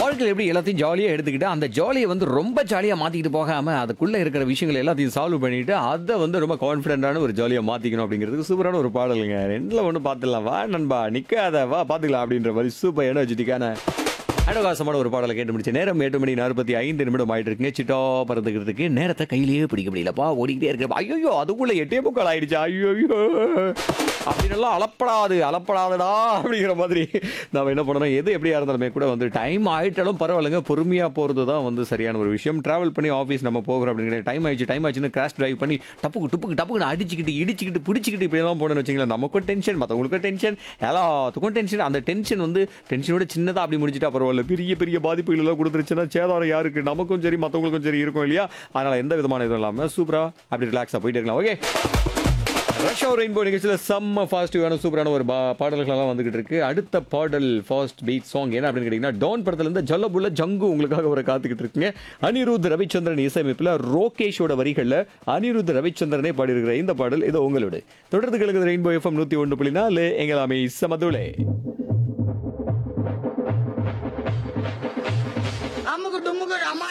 வாழ்க்கையில் எப்படி எல்லாத்தையும் ஜாலியாக எடுத்துக்கிட்டு அந்த ஜாலியை வந்து ரொம்ப ஜாலியாக மாற்றிக்கிட்டு போகாமல் அதுக்குள்ளே இருக்கிற விஷயங்கள் எல்லாத்தையும் சால்வ் பண்ணிட்டு அதை வந்து ரொம்ப கான்ஃபிடென்ட்டான ஒரு ஜாலியாக மாற்றிக்கணும் அப்படிங்கிறதுக்கு சூப்பரான ஒரு பாடலுங்க ரெண்டில் ஒன்று பார்த்துடலாம் வா நண்பா நிற்காத வா பார்த்துக்கலாம் அப்படின்ற மாதிரி சூப்பர் எனர்ஜெட்டிக்கான அடகாசமான ஒரு பாடலை கேட்டு முடிச்சு நேரம் எட்டு மணி நாற்பத்தி ஐந்து நிமிடம் ஆயிட்டு இருக்குங்க சிட்டா பறந்துக்கிறதுக்கு நேரத்தை கையிலேயே பிடிக்க முடியலப்பா ஓடிக்கிட்டே இருக்கிறப்ப ஐயோ அதுக்குள்ள எட்டே முக்கால் ஆயிடுச்சு ஐயோ அப்படின்னெல்லாம் அளப்படாது அளப்படாதடா அப்படிங்கிற மாதிரி நம்ம என்ன பண்ணணும் எது எப்படியா இருந்தாலுமே கூட வந்து டைம் ஆயிட்டாலும் பரவாயில்லைங்க பொறுமையாக போகிறது தான் வந்து சரியான ஒரு விஷயம் ட்ராவல் பண்ணி ஆஃபீஸ் நம்ம போகிறோம் அப்படிங்கிற டைம் ஆயிடுச்சு டைம் ஆச்சுன்னு கிராஷ் டிரைவ் பண்ணி டப்புக்கு டுப்புக்கு டப்புக்கு அடிச்சுக்கிட்டு இடிச்சுக்கிட்டு பிடிச்சிக்கிட்டு இப்படியெல்லாம் போனோம்னு வச்சிங்களேன் நமக்கும் டென்ஷன் மற்றவங்களுக்கும் டென்ஷன் எல்லாத்துக்கும் டென்ஷன் அந்த டென்ஷன் வந்து டென்ஷனோட சின்னதாக அப்படி முடிச்சிட்டா பரவாயில்ல பெரிய பெரிய பாதிப்புகள் எல்லாம் கொடுத்துருச்சுன்னா சேதாரம் யாருக்கு நமக்கும் சரி மற்றவங்களுக்கும் சரி இருக்கும் இல்லையா அதனால் எந்த விதமான இதுவும் இல்லாமல் சூப்பராக அப்படி ரிலாக்ஸாக போயிட்டு இருக்கலாம் ஓகே ரஷ் அவர் ரெயின்போ நிகழ்ச்சியில் செம்ம ஃபாஸ்டிவான சூப்பரான ஒரு பா பாடல்கள்லாம் வந்துகிட்டு இருக்கு அடுத்த பாடல் ஃபாஸ்ட் பீட் சாங் என்ன அப்படின்னு கேட்டிங்கன்னா டான் படத்துலேருந்து ஜல்லபுல்ல ஜங்கு உங்களுக்காக ஒரு காத்துக்கிட்டு இருக்குங்க அனிருத் ரவிச்சந்திரன் இசையமைப்பில் ரோகேஷோட வரிகளில் அனிருத் ரவிச்சந்திரனே பாடியிருக்கிற இந்த பாடல் இது உங்களோட தொடர்ந்து கிழக்கு ரெயின்போ எஃப்எம் நூற்றி ஒன்று புள்ளி நாலு எங்களாமே சமதுளே அம்முக்கு டும்முக்கு அம்மா